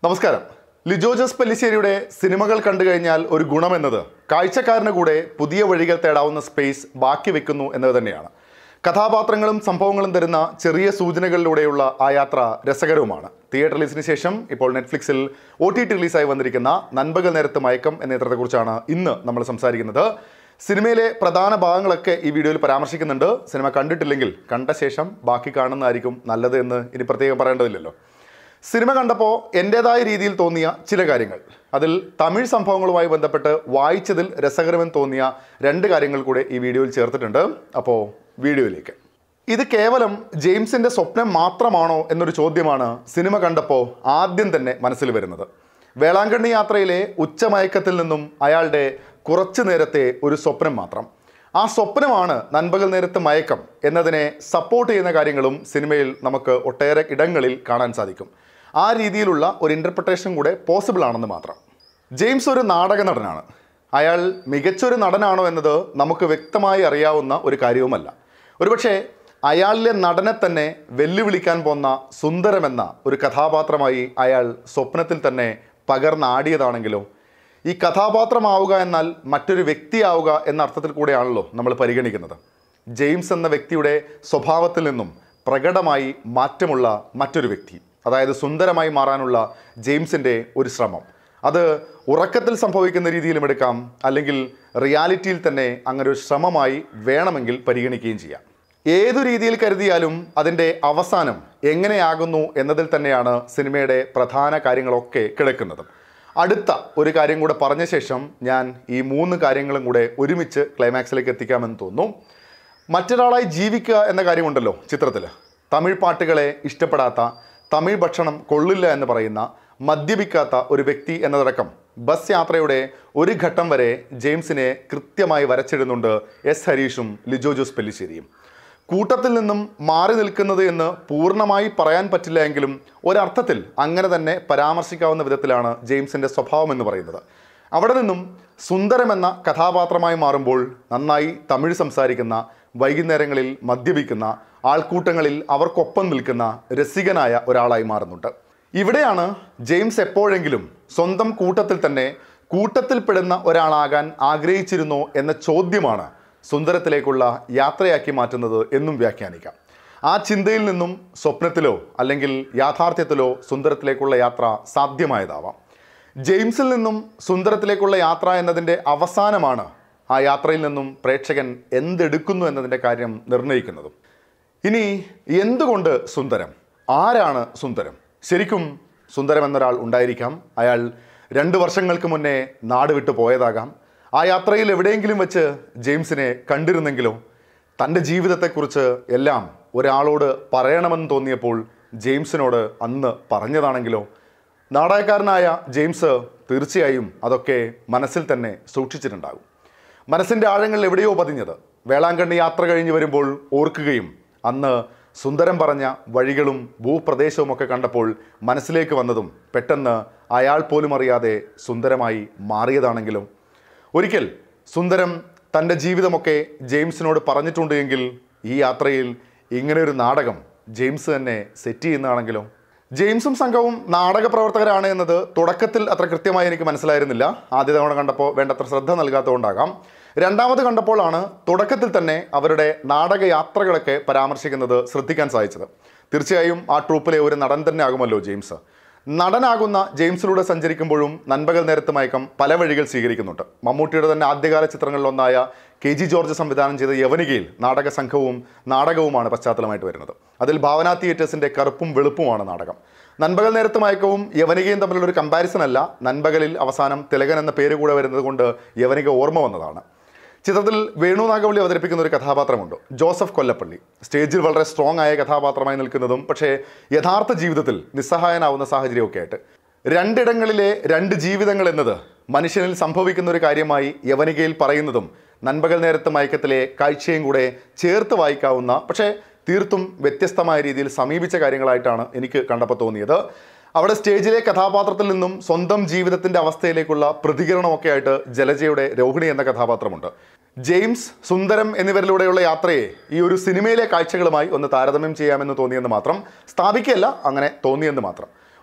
നമസ്കാരം ലിജോ ജോസ് പെല്ലിശ്ശേരിയുടെ സിനിമകൾ കണ്ടു കഴിഞ്ഞാൽ ഒരു ഗുണമെന്നത് കാഴ്ചക്കാരന് കൂടെ പുതിയ വഴികൾ തേടാവുന്ന സ്പേസ് ബാക്കി വെക്കുന്നു എന്നത് തന്നെയാണ് കഥാപാത്രങ്ങളും സംഭവങ്ങളും തരുന്ന ചെറിയ സൂചനകളിലൂടെയുള്ള ആ യാത്ര രസകരവുമാണ് തിയേറ്റർ റിലീസിന് ശേഷം ഇപ്പോൾ നെറ്റ്ഫ്ലിക്സിൽ ഒ ടി ടി റിലീസായി വന്നിരിക്കുന്ന നൻപകൽ നേരത്ത് മയക്കം എന്ന ചിത്രത്തെക്കുറിച്ചാണ് ഇന്ന് നമ്മൾ സംസാരിക്കുന്നത് സിനിമയിലെ പ്രധാന ഭാഗങ്ങളൊക്കെ ഈ വീഡിയോയിൽ പരാമർശിക്കുന്നുണ്ട് സിനിമ കണ്ടിട്ടില്ലെങ്കിൽ കണ്ട ശേഷം ബാക്കി കാണുന്നതായിരിക്കും നല്ലത് എന്ന് ഇനി പ്രത്യേകം പറയേണ്ടതില്ലല്ലോ സിനിമ കണ്ടപ്പോൾ എൻ്റെതായ രീതിയിൽ തോന്നിയ ചില കാര്യങ്ങൾ അതിൽ തമിഴ് സംഭവങ്ങളുമായി ബന്ധപ്പെട്ട് വായിച്ചതിൽ രസകരമെന്ന് തോന്നിയ രണ്ട് കാര്യങ്ങൾ കൂടെ ഈ വീഡിയോയിൽ ചേർത്തിട്ടുണ്ട് അപ്പോൾ വീഡിയോയിലേക്ക് ഇത് കേവലം ജെയിംസിൻ്റെ സ്വപ്നം മാത്രമാണോ എന്നൊരു ചോദ്യമാണ് സിനിമ കണ്ടപ്പോൾ ആദ്യം തന്നെ മനസ്സിൽ വരുന്നത് വേളാങ്കണ്ണി യാത്രയിലെ ഉച്ചമയക്കത്തിൽ നിന്നും അയാളുടെ കുറച്ചു നേരത്തെ ഒരു സ്വപ്നം മാത്രം ആ സ്വപ്നമാണ് നൻപകൽ നേരത്ത് മയക്കം എന്നതിനെ സപ്പോർട്ട് ചെയ്യുന്ന കാര്യങ്ങളും സിനിമയിൽ നമുക്ക് ഒട്ടേറെ ഇടങ്ങളിൽ കാണാൻ സാധിക്കും ആ രീതിയിലുള്ള ഒരു ഇൻ്റർപ്രിട്ടേഷൻ കൂടെ പോസിബിൾ ആണെന്ന് മാത്രം ജെയിംസ് ഒരു നാടക നടനാണ് അയാൾ മികച്ചൊരു നടനാണോ എന്നത് നമുക്ക് വ്യക്തമായി അറിയാവുന്ന ഒരു കാര്യവുമല്ല ഒരുപക്ഷെ അയാളിലെ നടനെ തന്നെ വെല്ലുവിളിക്കാൻ പോന്ന സുന്ദരമെന്ന ഒരു കഥാപാത്രമായി അയാൾ സ്വപ്നത്തിൽ തന്നെ പകർന്നാടിയതാണെങ്കിലോ ഈ കഥാപാത്രമാവുക എന്നാൽ മറ്റൊരു വ്യക്തിയാവുക എന്ന അർത്ഥത്തിൽ കൂടെയാണല്ലോ നമ്മൾ പരിഗണിക്കുന്നത് ജെയിംസ് എന്ന വ്യക്തിയുടെ സ്വഭാവത്തിൽ നിന്നും പ്രകടമായി മാറ്റമുള്ള മറ്റൊരു വ്യക്തി അതായത് സുന്ദരമായി മാറാനുള്ള ജെയിംസിൻ്റെ ഒരു ശ്രമം അത് ഉറക്കത്തിൽ സംഭവിക്കുന്ന രീതിയിലും എടുക്കാം അല്ലെങ്കിൽ റിയാലിറ്റിയിൽ തന്നെ അങ്ങനെ ഒരു ശ്രമമായി വേണമെങ്കിൽ പരിഗണിക്കുകയും ചെയ്യാം ഏതു രീതിയിൽ കരുതിയാലും അതിൻ്റെ അവസാനം എങ്ങനെയാകുന്നു എന്നതിൽ തന്നെയാണ് സിനിമയുടെ പ്രധാന കാര്യങ്ങളൊക്കെ കിടക്കുന്നത് അടുത്ത ഒരു കാര്യം കൂടെ പറഞ്ഞ ശേഷം ഞാൻ ഈ മൂന്ന് കാര്യങ്ങളും കൂടെ ഒരുമിച്ച് ക്ലൈമാക്സിലേക്ക് എത്തിക്കാമെന്ന് തോന്നുന്നു മറ്റൊരാളായി ജീവിക്കുക എന്ന കാര്യമുണ്ടല്ലോ ചിത്രത്തിൽ തമിഴ് പാട്ടുകളെ ഇഷ്ടപ്പെടാത്ത തമിഴ് ഭക്ഷണം കൊള്ളില്ല എന്ന് പറയുന്ന മദ്യപിക്കാത്ത ഒരു വ്യക്തി എന്നതടക്കം ബസ് യാത്രയുടെ ഒരു ഘട്ടം വരെ ജെയിംസിനെ കൃത്യമായി വരച്ചിടുന്നുണ്ട് എസ് ഹരീഷും ലിജോ ജോസ് പെല്ലിശ്ശേരിയും കൂട്ടത്തിൽ നിന്നും മാറി നിൽക്കുന്നത് എന്ന് പൂർണ്ണമായി പറയാൻ പറ്റില്ല എങ്കിലും ഒരർത്ഥത്തിൽ അങ്ങനെ തന്നെ പരാമർശിക്കാവുന്ന വിധത്തിലാണ് ജെയിംസിൻ്റെ സ്വഭാവം എന്ന് പറയുന്നത് അവിടെ നിന്നും സുന്ദരമെന്ന കഥാപാത്രമായി മാറുമ്പോൾ നന്നായി തമിഴ് സംസാരിക്കുന്ന വൈകുന്നേരങ്ങളിൽ മദ്യപിക്കുന്ന ആൾക്കൂട്ടങ്ങളിൽ അവർക്കൊപ്പം നിൽക്കുന്ന രസികനായ ഒരാളായി മാറുന്നുണ്ട് ഇവിടെയാണ് ജെയിംസ് എപ്പോഴെങ്കിലും സ്വന്തം കൂട്ടത്തിൽ തന്നെ കൂട്ടത്തിൽപ്പെടുന്ന ഒരാളാകാൻ ആഗ്രഹിച്ചിരുന്നോ എന്ന ചോദ്യമാണ് സുന്ദരത്തിലേക്കുള്ള യാത്രയാക്കി മാറ്റുന്നത് എന്നും വ്യാഖ്യാനിക്കാം ആ ചിന്തയിൽ നിന്നും സ്വപ്നത്തിലോ അല്ലെങ്കിൽ യാഥാർത്ഥ്യത്തിലോ സുന്ദരത്തിലേക്കുള്ള യാത്ര സാധ്യമായതാവാം ജെയിംസിൽ നിന്നും സുന്ദരത്തിലേക്കുള്ള യാത്ര എന്നതിൻ്റെ അവസാനമാണ് ആ യാത്രയിൽ നിന്നും പ്രേക്ഷകൻ എന്തെടുക്കുന്നു എന്നതിൻ്റെ കാര്യം നിർണ്ണയിക്കുന്നതും ഇനി എന്തുകൊണ്ട് സുന്ദരം ആരാണ് സുന്ദരം ശരിക്കും സുന്ദരം എന്നൊരാൾ ഉണ്ടായിരിക്കാം അയാൾ രണ്ട് വർഷങ്ങൾക്ക് മുന്നേ നാട് വിട്ടു പോയതാകാം ആ യാത്രയിൽ എവിടെയെങ്കിലും വെച്ച് ജെയിംസിനെ കണ്ടിരുന്നെങ്കിലോ തൻ്റെ ജീവിതത്തെക്കുറിച്ച് എല്ലാം ഒരാളോട് പറയണമെന്ന് തോന്നിയപ്പോൾ ജെയിംസിനോട് അന്ന് പറഞ്ഞതാണെങ്കിലോ നാടകക്കാരനായ ജെയിംസ് തീർച്ചയായും അതൊക്കെ മനസ്സിൽ തന്നെ സൂക്ഷിച്ചിട്ടുണ്ടാകും മനസ്സിൻ്റെ ആഴങ്ങളിൽ എവിടെയോ പതിഞ്ഞത് വേളാങ്കണ്ണി യാത്ര കഴിഞ്ഞ് വരുമ്പോൾ ഓർക്കുകയും അന്ന് സുന്ദരം പറഞ്ഞ വഴികളും ഭൂപ്രദേശവും ഒക്കെ കണ്ടപ്പോൾ മനസ്സിലേക്ക് വന്നതും പെട്ടെന്ന് അയാൾ പോലും അറിയാതെ സുന്ദരമായി മാറിയതാണെങ്കിലും ഒരിക്കൽ സുന്ദരം തൻ്റെ ജീവിതമൊക്കെ ജെയിംസിനോട് പറഞ്ഞിട്ടുണ്ട് എങ്കിൽ ഈ യാത്രയിൽ ഇങ്ങനെ ഒരു നാടകം ജെയിംസ് തന്നെ സെറ്റ് ചെയ്യുന്നതാണെങ്കിലോ ജെയിംസും സംഘവും നാടക പ്രവർത്തകരാണ് എന്നത് തുടക്കത്തിൽ അത്ര കൃത്യമായി എനിക്ക് മനസ്സിലായിരുന്നില്ല ആദ്യ തവണ കണ്ടപ്പോൾ വേണ്ടത്ര ശ്രദ്ധ നൽകാത്തതുകൊണ്ടാകാം രണ്ടാമത് കണ്ടപ്പോഴാണ് തുടക്കത്തിൽ തന്നെ അവരുടെ നാടക യാത്രകളൊക്കെ പരാമർശിക്കുന്നത് ശ്രദ്ധിക്കാൻ സാധിച്ചത് തീർച്ചയായും ആ ട്രൂപ്പിലെ ഒരു നടൻ തന്നെ ആകുമല്ലോ ജെയിംസ് നടനാകുന്ന ജെയിംസിലൂടെ സഞ്ചരിക്കുമ്പോഴും നൻപകൽ നേരത്ത് മയക്കം പല വഴികൾ സ്വീകരിക്കുന്നുണ്ട് മമ്മൂട്ടിയുടെ തന്നെ ആദ്യകാല ചിത്രങ്ങളിലൊന്നായ കെ ജി ജോർജ് സംവിധാനം ചെയ്ത യവനികയിൽ നാടക സംഘവും നാടകവുമാണ് പശ്ചാത്തലമായിട്ട് വരുന്നത് അതിൽ ഭാവന തിയേറ്റേഴ്സിൻ്റെ കറുപ്പും വെളുപ്പുമാണ് നാടകം നൻപകൽ നേരത്ത് മയക്കവും യവനികയും തമ്മിലുള്ള ഒരു കമ്പാരിസൺ അല്ല നൻപകലിൽ അവസാനം തിലകൻ എന്ന പേര് കൂടെ വരുന്നത് കൊണ്ട് യവനിക ഓർമ്മ വന്നതാണ് ചിത്രത്തിൽ വേണു നാഗവള്ളി അവതരിപ്പിക്കുന്ന ഒരു കഥാപാത്രമുണ്ട് ജോസഫ് കൊല്ലപ്പള്ളി സ്റ്റേജിൽ വളരെ സ്ട്രോങ് ആയ കഥാപാത്രമായി നിൽക്കുന്നതും പക്ഷേ യഥാർത്ഥ ജീവിതത്തിൽ നിസ്സഹായനാവുന്ന സാഹചര്യമൊക്കെ ആയിട്ട് രണ്ടിടങ്ങളിലെ രണ്ട് ജീവിതങ്ങൾ എന്നത് മനുഷ്യനിൽ സംഭവിക്കുന്ന ഒരു കാര്യമായി യവനികയിൽ പറയുന്നതും നൻപകൽ നേരത്തെ മയക്കത്തിലെ കാഴ്ചയും കൂടെ ചേർത്ത് വായിക്കാവുന്ന പക്ഷേ തീർത്തും വ്യത്യസ്തമായ രീതിയിൽ സമീപിച്ച കാര്യങ്ങളായിട്ടാണ് എനിക്ക് കണ്ടപ്പോൾ തോന്നിയത് അവിടെ സ്റ്റേജിലെ കഥാപാത്രത്തിൽ നിന്നും സ്വന്തം ജീവിതത്തിന്റെ അവസ്ഥയിലേക്കുള്ള പ്രതികരണമൊക്കെ ആയിട്ട് ജലജയുടെ രോഹിണി എന്ന കഥാപാത്രമുണ്ട് ജെയിംസ് സുന്ദരം എന്നിവരിലൂടെയുള്ള യാത്രയെ ഈ ഒരു സിനിമയിലെ കാഴ്ചകളുമായി ഒന്ന് താരതമ്യം ചെയ്യാമെന്ന് തോന്നിയെന്ന് മാത്രം സ്ഥാപിക്കുകയല്ല അങ്ങനെ തോന്നിയെന്ന് മാത്രം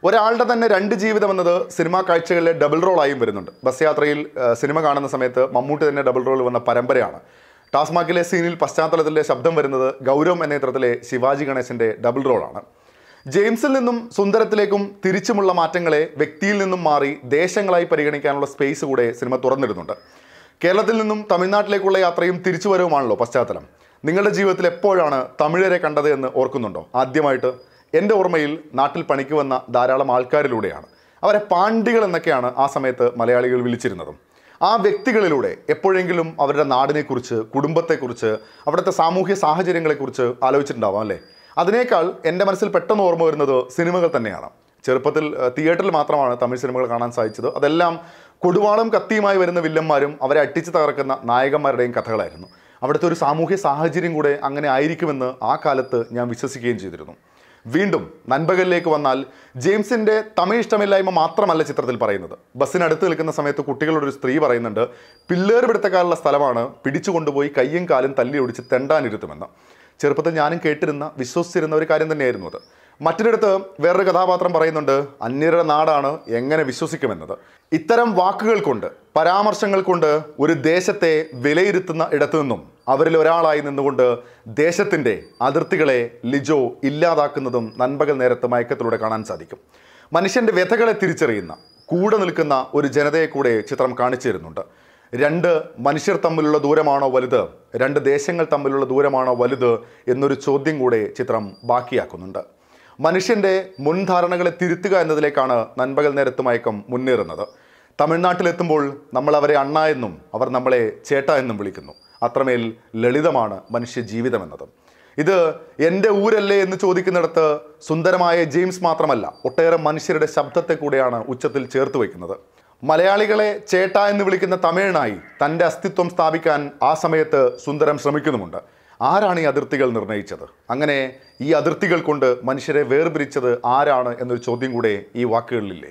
ഒരാളുടെ തന്നെ രണ്ട് ജീവിതം എന്നത് സിനിമാ കാഴ്ചകളിലെ ഡബിൾ റോളായും വരുന്നുണ്ട് ബസ് യാത്രയിൽ ആ, സിനിമ കാണുന്ന സമയത്ത് മമ്മൂട്ടി തന്നെ ഡബിൾ റോൾ വന്ന പരമ്പരയാണ് ടാസ്മാക്കിലെ സീനിൽ പശ്ചാത്തലത്തിലെ ശബ്ദം വരുന്നത് ഗൗരവം എന്ന ചിത്രത്തിലെ ശിവാജി ഗണേശന്റെ ഡബിൾ റോളാണ് ജെയിംസിൽ നിന്നും സുന്ദരത്തിലേക്കും തിരിച്ചുമുള്ള മാറ്റങ്ങളെ വ്യക്തിയിൽ നിന്നും മാറി ദേശങ്ങളായി പരിഗണിക്കാനുള്ള സ്പേസ് കൂടെ സിനിമ തുറന്നിടുന്നുണ്ട് കേരളത്തിൽ നിന്നും തമിഴ്നാട്ടിലേക്കുള്ള യാത്രയും തിരിച്ചുവരവുമാണല്ലോ പശ്ചാത്തലം നിങ്ങളുടെ ജീവിതത്തിൽ എപ്പോഴാണ് തമിഴരെ കണ്ടത് എന്ന് ഓർക്കുന്നുണ്ടോ ആദ്യമായിട്ട് എൻ്റെ ഓർമ്മയിൽ നാട്ടിൽ പണിക്ക് വന്ന ധാരാളം ആൾക്കാരിലൂടെയാണ് അവരെ പാണ്ഡികൾ എന്നൊക്കെയാണ് ആ സമയത്ത് മലയാളികൾ വിളിച്ചിരുന്നതും ആ വ്യക്തികളിലൂടെ എപ്പോഴെങ്കിലും അവരുടെ നാടിനെക്കുറിച്ച് കുടുംബത്തെക്കുറിച്ച് അവിടുത്തെ സാമൂഹ്യ സാഹചര്യങ്ങളെക്കുറിച്ച് ആലോചിച്ചിട്ടുണ്ടാവാം അല്ലേ അതിനേക്കാൾ എൻ്റെ മനസ്സിൽ പെട്ടെന്ന് ഓർമ്മ വരുന്നത് സിനിമകൾ തന്നെയാണ് ചെറുപ്പത്തിൽ ഏഹ്, തിയേറ്ററിൽ മാത്രമാണ് തമിഴ് സിനിമകൾ കാണാൻ സാധിച്ചത് അതെല്ലാം കൊടുവാളും കത്തിയുമായി വരുന്ന വില്ലന്മാരും അവരെ അട്ടിച്ച് തകർക്കുന്ന നായകന്മാരുടെയും കഥകളായിരുന്നു അവിടുത്തെ ഒരു സാമൂഹ്യ സാഹചര്യം കൂടെ അങ്ങനെ ആയിരിക്കുമെന്ന് ആ കാലത്ത് ഞാൻ വിശ്വസിക്കുകയും ചെയ്തിരുന്നു വീണ്ടും നൻപകലിലേക്ക് വന്നാൽ ജെയിംസിന്റെ തമിഴ് ഇഷ്ടമില്ലായ്മ മാത്രമല്ല ചിത്രത്തിൽ പറയുന്നത് ബസ്സിനടുത്ത് നിൽക്കുന്ന സമയത്ത് കുട്ടികളോട് ഒരു സ്ത്രീ പറയുന്നുണ്ട് പിള്ളേർ പിടുത്തക്കാരുള്ള സ്ഥലമാണ് പിടിച്ചുകൊണ്ടുപോയി കയ്യും കാലും തല്ലി ഒടിച്ച് തെണ്ടാനിരുത്തുമെന്ന് ചെറുപ്പത്തിൽ ഞാനും കേട്ടിരുന്ന വിശ്വസിച്ചിരുന്ന ഒരു കാര്യം തന്നെയായിരുന്നു അത് മറ്റൊരിടത്ത് വേറൊരു കഥാപാത്രം പറയുന്നുണ്ട് അന്യരുടെ നാടാണ് എങ്ങനെ വിശ്വസിക്കുമെന്നത് ഇത്തരം വാക്കുകൾ കൊണ്ട് പരാമർശങ്ങൾ കൊണ്ട് ഒരു ദേശത്തെ വിലയിരുത്തുന്ന ഇടത്തു നിന്നും അവരിൽ ഒരാളായി നിന്നുകൊണ്ട് ദേശത്തിൻ്റെ അതിർത്തികളെ ലിജോ ഇല്ലാതാക്കുന്നതും നൻപകൽ നേരത്ത് മയക്കത്തിലൂടെ കാണാൻ സാധിക്കും മനുഷ്യൻ്റെ വ്യഥകളെ തിരിച്ചറിയുന്ന കൂടെ നിൽക്കുന്ന ഒരു ജനതയെ കൂടെ ചിത്രം കാണിച്ചു തരുന്നുണ്ട് രണ്ട് മനുഷ്യർ തമ്മിലുള്ള ദൂരമാണോ വലുത് രണ്ട് ദേശങ്ങൾ തമ്മിലുള്ള ദൂരമാണോ വലുത് എന്നൊരു ചോദ്യം കൂടെ ചിത്രം ബാക്കിയാക്കുന്നുണ്ട് മനുഷ്യൻ്റെ മുൻധാരണകളെ തിരുത്തുക എന്നതിലേക്കാണ് നൻപകൽ നേരത്ത് മയക്കം മുന്നേറുന്നത് തമിഴ്നാട്ടിലെത്തുമ്പോൾ നമ്മൾ അവരെ അണ്ണ എന്നും അവർ നമ്മളെ ചേട്ട എന്നും വിളിക്കുന്നു അത്രമേൽ ലളിതമാണ് മനുഷ്യ ജീവിതമെന്നത് ഇത് എൻ്റെ ഊരല്ലേ എന്ന് ചോദിക്കുന്നിടത്ത് സുന്ദരമായ ജെയിംസ് മാത്രമല്ല ഒട്ടേറെ മനുഷ്യരുടെ ശബ്ദത്തെ കൂടെയാണ് ഉച്ചത്തിൽ ചേർത്ത് വയ്ക്കുന്നത് മലയാളികളെ ചേട്ട എന്ന് വിളിക്കുന്ന തമിഴനായി തൻ്റെ അസ്തിത്വം സ്ഥാപിക്കാൻ ആ സമയത്ത് സുന്ദരം ശ്രമിക്കുന്നുമുണ്ട് ആരാണ് ഈ അതിർത്തികൾ നിർണ്ണയിച്ചത് അങ്ങനെ ഈ അതിർത്തികൾ കൊണ്ട് മനുഷ്യരെ വേർപിരിച്ചത് ആരാണ് എന്നൊരു ചോദ്യം കൂടെ ഈ വാക്കുകളിലില്ലേ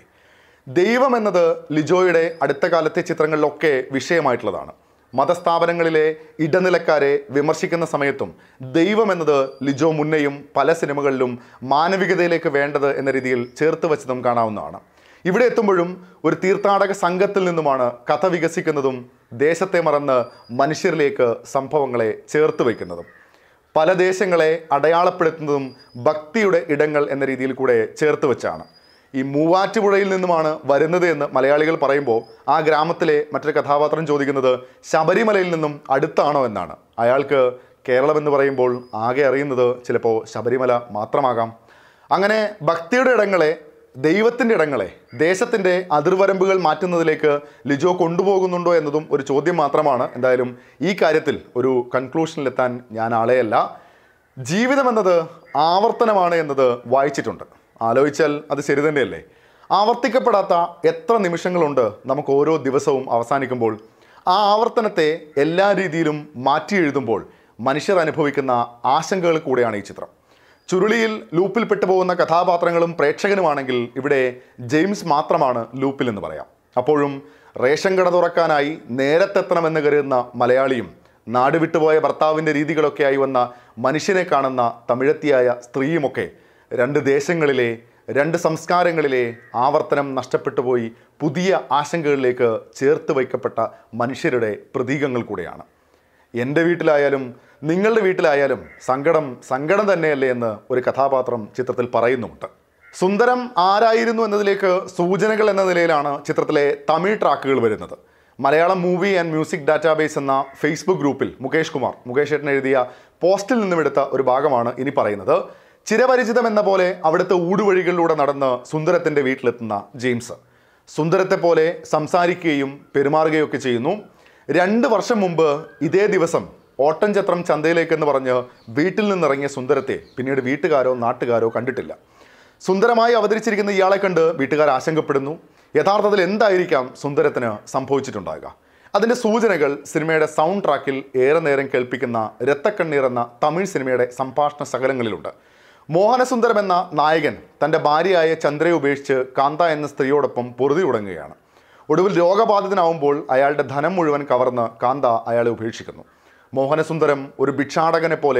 ദൈവം എന്നത് ലിജോയുടെ അടുത്ത കാലത്തെ ചിത്രങ്ങളിലൊക്കെ വിഷയമായിട്ടുള്ളതാണ് മതസ്ഥാപനങ്ങളിലെ ഇടനിലക്കാരെ വിമർശിക്കുന്ന സമയത്തും ദൈവം എന്നത് ലിജോ മുന്നെയും പല സിനിമകളിലും മാനവികതയിലേക്ക് വേണ്ടത് എന്ന രീതിയിൽ ചേർത്ത് വെച്ചതും കാണാവുന്നതാണ് ഇവിടെ എത്തുമ്പോഴും ഒരു തീർത്ഥാടക സംഘത്തിൽ നിന്നുമാണ് കഥ വികസിക്കുന്നതും ദേശത്തെ മറന്ന് മനുഷ്യരിലേക്ക് സംഭവങ്ങളെ ചേർത്ത് വയ്ക്കുന്നതും പല ദേശങ്ങളെ അടയാളപ്പെടുത്തുന്നതും ഭക്തിയുടെ ഇടങ്ങൾ എന്ന രീതിയിൽ കൂടെ ചേർത്ത് വെച്ചാണ് ഈ മൂവാറ്റുപുഴയിൽ നിന്നുമാണ് വരുന്നത് എന്ന് മലയാളികൾ പറയുമ്പോൾ ആ ഗ്രാമത്തിലെ മറ്റൊരു കഥാപാത്രം ചോദിക്കുന്നത് ശബരിമലയിൽ നിന്നും അടുത്താണോ എന്നാണ് അയാൾക്ക് കേരളം എന്ന് പറയുമ്പോൾ ആകെ അറിയുന്നത് ചിലപ്പോൾ ശബരിമല മാത്രമാകാം അങ്ങനെ ഭക്തിയുടെ ഇടങ്ങളെ ദൈവത്തിൻ്റെ ഇടങ്ങളെ ദേശത്തിൻ്റെ അതിർവരമ്പുകൾ മാറ്റുന്നതിലേക്ക് ലിജോ കൊണ്ടുപോകുന്നുണ്ടോ എന്നതും ഒരു ചോദ്യം മാത്രമാണ് എന്തായാലും ഈ കാര്യത്തിൽ ഒരു കൺക്ലൂഷനിലെത്താൻ ഞാൻ ആളെയല്ല ജീവിതം എന്നത് ആവർത്തനമാണ് എന്നത് വായിച്ചിട്ടുണ്ട് ആലോചിച്ചാൽ അത് ശരി തന്നെയല്ലേ ആവർത്തിക്കപ്പെടാത്ത എത്ര നിമിഷങ്ങളുണ്ട് നമുക്ക് ഓരോ ദിവസവും അവസാനിക്കുമ്പോൾ ആ ആവർത്തനത്തെ എല്ലാ രീതിയിലും മാറ്റി എഴുതുമ്പോൾ മനുഷ്യർ അനുഭവിക്കുന്ന ആശങ്കകൾ കൂടെയാണ് ഈ ചിത്രം ചുരുളിയിൽ ലൂപ്പിൽ പെട്ടുപോകുന്ന കഥാപാത്രങ്ങളും പ്രേക്ഷകനുമാണെങ്കിൽ ഇവിടെ ജെയിംസ് മാത്രമാണ് ലൂപ്പിൽ എന്ന് പറയാം അപ്പോഴും റേഷൻ കട തുറക്കാനായി നേരത്തെത്തണമെന്ന് കരുതുന്ന മലയാളിയും നാട് വിട്ടുപോയ ഭർത്താവിൻ്റെ രീതികളൊക്കെയായി വന്ന മനുഷ്യനെ കാണുന്ന തമിഴത്തിയായ സ്ത്രീയുമൊക്കെ രണ്ട് ദേശങ്ങളിലെ രണ്ട് സംസ്കാരങ്ങളിലെ ആവർത്തനം നഷ്ടപ്പെട്ടു പോയി പുതിയ ആശങ്കകളിലേക്ക് ചേർത്ത് വയ്ക്കപ്പെട്ട മനുഷ്യരുടെ പ്രതീകങ്ങൾ കൂടെയാണ് എൻ്റെ വീട്ടിലായാലും നിങ്ങളുടെ വീട്ടിലായാലും സങ്കടം സങ്കടം തന്നെയല്ലേ എന്ന് ഒരു കഥാപാത്രം ചിത്രത്തിൽ പറയുന്നുമുണ്ട് സുന്ദരം ആരായിരുന്നു എന്നതിലേക്ക് സൂചനകൾ എന്ന നിലയിലാണ് ചിത്രത്തിലെ തമിഴ് ട്രാക്കുകൾ വരുന്നത് Malayalam movie and music database എന്ന ഫേസ്ബുക്ക് ഗ്രൂപ്പിൽ മുകേഷ് കുമാർ മുകേഷ് ഏട്ടൻ എഴുതിയ പോസ്റ്റിൽ നിന്നും എടുത്ത ഒരു ഭാഗമാണ് ഇനി പറയുന്നത് ചിരപരിചിതം എന്ന പോലെ അവിടുത്തെ ഊടുവഴികളിലൂടെ നടന്ന് സുന്ദരത്തിൻ്റെ വീട്ടിലെത്തുന്ന ജെയിംസ് സുന്ദരത്തെ പോലെ സംസാരിക്കുകയും പെരുമാറുകയൊക്കെ ചെയ്യുന്നു രണ്ട് വർഷം മുമ്പ് ഇതേ ദിവസം ഓട്ടൻചത്രം ചന്തയിലേക്കെന്ന് പറഞ്ഞ് വീട്ടിൽ നിന്നിറങ്ങിയ സുന്ദരത്തെ പിന്നീട് വീട്ടുകാരോ നാട്ടുകാരോ കണ്ടിട്ടില്ല സുന്ദരമായി അവതരിച്ചിരിക്കുന്ന ഇയാളെ കണ്ട് വീട്ടുകാർ ആശങ്കപ്പെടുന്നു യഥാർത്ഥത്തിൽ എന്തായിരിക്കാം സുന്ദരത്തിന് സംഭവിച്ചിട്ടുണ്ടാകുക അതിൻ്റെ സൂചനകൾ സിനിമയുടെ സൗണ്ട് ട്രാക്കിൽ ഏറെ നേരം കേൾപ്പിക്കുന്ന രത്തക്കണ്ണീർ എന്ന തമിഴ് സിനിമയുടെ സംഭാഷണ ശകലങ്ങളിലുണ്ട് മോഹനസുന്ദരം എന്ന നായകൻ തൻ്റെ ഭാര്യയായ ചന്ദ്രയെ ഉപേക്ഷിച്ച് കാന്ത എന്ന സ്ത്രീയോടൊപ്പം പൊറുതി തുടങ്ങുകയാണ് ഒടുവിൽ രോഗബാധിതനാവുമ്പോൾ അയാളുടെ ധനം മുഴുവൻ കവർന്ന് കാന്ത അയാളെ ഉപേക്ഷിക്കുന്നു മോഹനസുന്ദരം ഒരു ഭിക്ഷാടകനെ പോലെ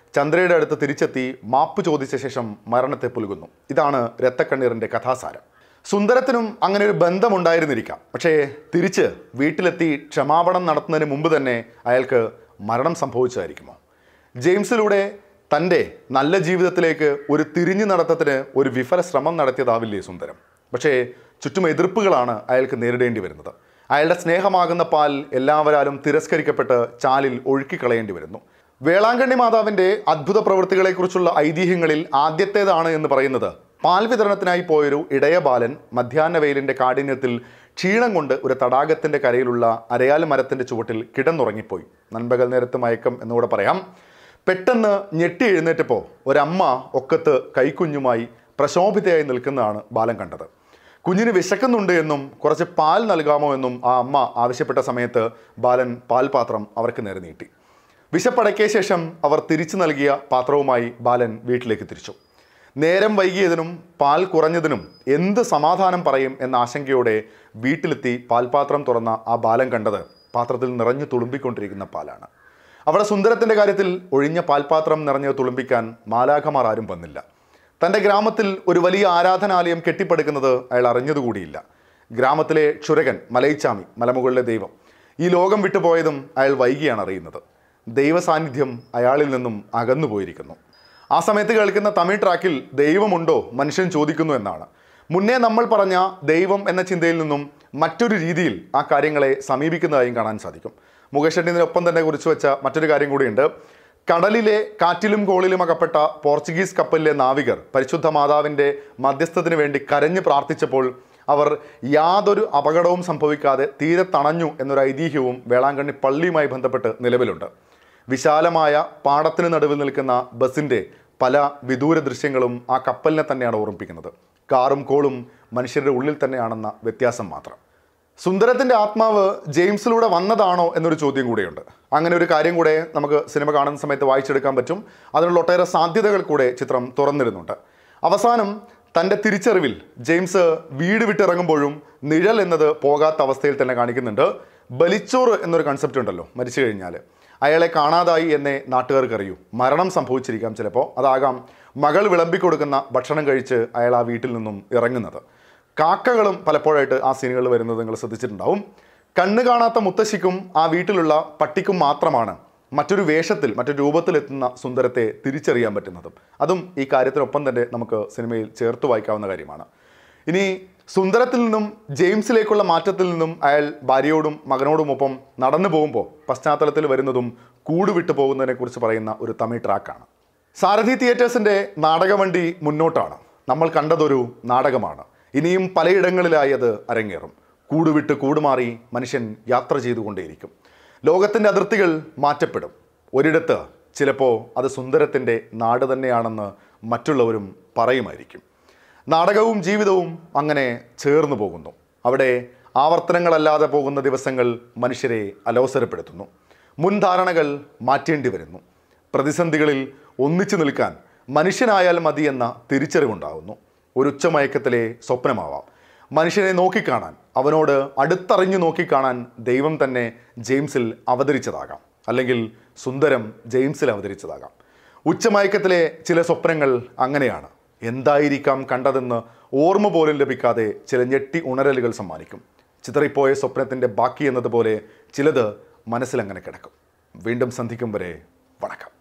ചന്ദ്രയുടെ അടുത്ത് തിരിച്ചെത്തി മാപ്പ് ചോദിച്ച ശേഷം മരണത്തെ പുലുകുന്നു ഇതാണ് രക്തക്കണ്ണീറിൻ്റെ കഥാസാരം സുന്ദരത്തിനും അങ്ങനെ ഒരു ബന്ധമുണ്ടായിരുന്നിരിക്കാം പക്ഷേ തിരിച്ച് വീട്ടിലെത്തി ക്ഷമാപണം നടത്തുന്നതിന് മുമ്പ് തന്നെ അയാൾക്ക് മരണം സംഭവിച്ചതായിരിക്കുമോ ജെയിംസിലൂടെ തൻ്റെ നല്ല ജീവിതത്തിലേക്ക് ഒരു തിരിഞ്ഞു നടത്തത്തിന് ഒരു വിഫല ശ്രമം നടത്തിയതാവില്ലേ സുന്ദരം പക്ഷേ ചുറ്റും എതിർപ്പുകളാണ് അയാൾക്ക് നേരിടേണ്ടി വരുന്നത് അയാളുടെ സ്നേഹമാകുന്ന പാൽ എല്ലാവരാലും തിരസ്കരിക്കപ്പെട്ട് ചാലിൽ ഒഴുക്കിക്കളയേണ്ടി വരുന്നു വേളാങ്കണ്ണി മാതാവിൻ്റെ അത്ഭുത പ്രവൃത്തികളെക്കുറിച്ചുള്ള ഐതിഹ്യങ്ങളിൽ ആദ്യത്തേതാണ് എന്ന് പറയുന്നത് പാൽ വിതരണത്തിനായി പോയൊരു ഇടയ ബാലൻ മധ്യാഹ്ന വെയിലിൻ്റെ കാഠിന്യത്തിൽ ക്ഷീണം കൊണ്ട് ഒരു തടാകത്തിൻ്റെ കരയിലുള്ള അരയാൽ മരത്തിൻ്റെ ചുവട്ടിൽ കിടന്നുറങ്ങിപ്പോയി നൻപകൽ നേരത്ത് മയക്കം എന്നുകൂടെ പറയാം പെട്ടെന്ന് ഞെട്ടി എഴുന്നേറ്റപ്പോൾ ഒരമ്മ ഒക്കത്ത് കൈക്കുഞ്ഞുമായി പ്രശോഭിതയായി നിൽക്കുന്നതാണ് ബാലൻ കണ്ടത് കുഞ്ഞിന് വിശക്കുന്നുണ്ട് എന്നും കുറച്ച് പാൽ നൽകാമോ എന്നും ആ അമ്മ ആവശ്യപ്പെട്ട സമയത്ത് ബാലൻ പാൽപാത്രം അവർക്ക് നേരെ നീട്ടി വിശപ്പടക്കിയ ശേഷം അവർ തിരിച്ചു നൽകിയ പാത്രവുമായി ബാലൻ വീട്ടിലേക്ക് തിരിച്ചു നേരം വൈകിയതിനും പാൽ കുറഞ്ഞതിനും എന്ത് സമാധാനം പറയും എന്ന ആശങ്കയോടെ വീട്ടിലെത്തി പാൽപാത്രം തുറന്ന ആ ബാലൻ കണ്ടത് പാത്രത്തിൽ നിറഞ്ഞു തുളുമ്പിക്കൊണ്ടിരിക്കുന്ന പാലാണ് അവിടെ സുന്ദരത്തിൻ്റെ കാര്യത്തിൽ ഒഴിഞ്ഞ പാൽപാത്രം നിറഞ്ഞ് തുളുമ്പിക്കാൻ മാലാഖമാർ ആരും വന്നില്ല തൻ്റെ ഗ്രാമത്തിൽ ഒരു വലിയ ആരാധനാലയം കെട്ടിപ്പടുക്കുന്നത് അയാൾ അറിഞ്ഞതുകൂടിയില്ല ഗ്രാമത്തിലെ ക്ഷുരകൻ മലയിച്ചാമി മലമുകളിലെ ദൈവം ഈ ലോകം വിട്ടുപോയതും അയാൾ വൈകിയാണ് അറിയുന്നത് ദൈവ സാന്നിധ്യം അയാളിൽ നിന്നും അകന്നു പോയിരിക്കുന്നു ആ സമയത്ത് കേൾക്കുന്ന തമിഴ് ട്രാക്കിൽ ദൈവമുണ്ടോ മനുഷ്യൻ ചോദിക്കുന്നു എന്നാണ് മുന്നേ നമ്മൾ പറഞ്ഞ ദൈവം എന്ന ചിന്തയിൽ നിന്നും മറ്റൊരു രീതിയിൽ ആ കാര്യങ്ങളെ സമീപിക്കുന്നതായും കാണാൻ സാധിക്കും മുകേഷ് ഷെട്ടിനൊപ്പം തന്നെ കുറിച്ച് വെച്ച മറ്റൊരു കാര്യം കൂടിയുണ്ട് കടലിലെ കാറ്റിലും കോളിലും അകപ്പെട്ട പോർച്ചുഗീസ് കപ്പലിലെ നാവികർ പരിശുദ്ധ മാതാവിൻ്റെ മധ്യസ്ഥത്തിന് വേണ്ടി കരഞ്ഞു പ്രാർത്ഥിച്ചപ്പോൾ അവർ യാതൊരു അപകടവും സംഭവിക്കാതെ തീരെ തണഞ്ഞു എന്നൊരു ഐതിഹ്യവും വേളാങ്കണ്ണി പള്ളിയുമായി ബന്ധപ്പെട്ട് നിലവിലുണ്ട് വിശാലമായ പാടത്തിന് നടുവിൽ നിൽക്കുന്ന ബസിൻ്റെ പല വിദൂര ദൃശ്യങ്ങളും ആ കപ്പലിനെ തന്നെയാണ് ഓർമ്മിപ്പിക്കുന്നത് കാറും കോളും മനുഷ്യരുടെ ഉള്ളിൽ തന്നെയാണെന്ന വ്യത്യാസം മാത്രം സുന്ദരത്തിൻ്റെ ആത്മാവ് ജെയിംസിലൂടെ വന്നതാണോ എന്നൊരു ചോദ്യം കൂടെയുണ്ട് അങ്ങനെ ഒരു കാര്യം കൂടെ നമുക്ക് സിനിമ കാണുന്ന സമയത്ത് വായിച്ചെടുക്കാൻ പറ്റും അതിനുള്ള ഒട്ടേറെ സാധ്യതകൾ കൂടെ ചിത്രം തുറന്നിരുന്നുണ്ട് അവസാനം തൻ്റെ തിരിച്ചറിവിൽ ജെയിംസ് വീട് വിട്ടിറങ്ങുമ്പോഴും നിഴൽ എന്നത് പോകാത്ത അവസ്ഥയിൽ തന്നെ കാണിക്കുന്നുണ്ട് ബലിച്ചോറ് എന്നൊരു കൺസെപ്റ്റ് ഉണ്ടല്ലോ മരിച്ചു കഴിഞ്ഞാൽ അയാളെ കാണാതായി എന്നേ നാട്ടുകാർക്ക് അറിയൂ മരണം സംഭവിച്ചിരിക്കാം ചിലപ്പോൾ അതാകാം മകൾ വിളമ്പിക്കൊടുക്കുന്ന ഭക്ഷണം കഴിച്ച് അയാൾ ആ വീട്ടിൽ നിന്നും ഇറങ്ങുന്നത് കാക്കകളും പലപ്പോഴായിട്ട് ആ സീനുകളിൽ വരുന്നത് നിങ്ങൾ ശ്രദ്ധിച്ചിട്ടുണ്ടാവും കണ്ണ് കാണാത്ത മുത്തശ്ശിക്കും ആ വീട്ടിലുള്ള പട്ടിക്കും മാത്രമാണ് മറ്റൊരു വേഷത്തിൽ മറ്റൊരു രൂപത്തിലെത്തുന്ന സുന്ദരത്തെ തിരിച്ചറിയാൻ പറ്റുന്നതും അതും ഈ കാര്യത്തിനൊപ്പം തന്നെ നമുക്ക് സിനിമയിൽ ചേർത്ത് വായിക്കാവുന്ന കാര്യമാണ് ഇനി സുന്ദരത്തിൽ നിന്നും ജെയിംസിലേക്കുള്ള മാറ്റത്തിൽ നിന്നും അയാൾ ഭാര്യയോടും മകനോടുമൊപ്പം നടന്നു പോകുമ്പോൾ പശ്ചാത്തലത്തിൽ വരുന്നതും കൂടുവിട്ടു പോകുന്നതിനെ കുറിച്ച് പറയുന്ന ഒരു തമിഴ് ട്രാക്കാണ് സാരഥി തിയേറ്റേഴ്സിൻ്റെ നാടകവണ്ടി മുന്നോട്ടാണ് നമ്മൾ കണ്ടതൊരു നാടകമാണ് ഇനിയും പലയിടങ്ങളിലായി അത് അരങ്ങേറും കൂടുവിട്ട് കൂടുമാറി മനുഷ്യൻ യാത്ര ചെയ്തുകൊണ്ടേയിരിക്കും ലോകത്തിൻ്റെ അതിർത്തികൾ മാറ്റപ്പെടും ഒരിടത്ത് ചിലപ്പോൾ അത് സുന്ദരത്തിൻ്റെ നാട് തന്നെയാണെന്ന് മറ്റുള്ളവരും പറയുമായിരിക്കും നാടകവും ജീവിതവും അങ്ങനെ ചേർന്നു പോകുന്നു അവിടെ ആവർത്തനങ്ങളല്ലാതെ പോകുന്ന ദിവസങ്ങൾ മനുഷ്യരെ അലോസരപ്പെടുത്തുന്നു മുൻധാരണകൾ മാറ്റേണ്ടി വരുന്നു പ്രതിസന്ധികളിൽ ഒന്നിച്ചു നിൽക്കാൻ മനുഷ്യനായാൽ മതി എന്ന തിരിച്ചറിവുണ്ടാകുന്നു ഒരു ഉച്ചമയക്കത്തിലെ സ്വപ്നമാവാം മനുഷ്യനെ നോക്കിക്കാണാൻ അവനോട് അടുത്തറിഞ്ഞു നോക്കിക്കാണാൻ ദൈവം തന്നെ ജെയിംസിൽ അവതരിച്ചതാകാം അല്ലെങ്കിൽ സുന്ദരം ജെയിംസിൽ അവതരിച്ചതാകാം ഉച്ചമയക്കത്തിലെ ചില സ്വപ്നങ്ങൾ അങ്ങനെയാണ് എന്തായിരിക്കാം കണ്ടതെന്ന് ഓർമ്മ പോലും ലഭിക്കാതെ ചില ഞെട്ടി ഉണരലുകൾ സമ്മാനിക്കും ചിതറിപ്പോയ സ്വപ്നത്തിൻ്റെ ബാക്കി എന്നതുപോലെ ചിലത് മനസ്സിലങ്ങനെ കിടക്കും വീണ്ടും സന്ധിക്കും വരെ വണക്കം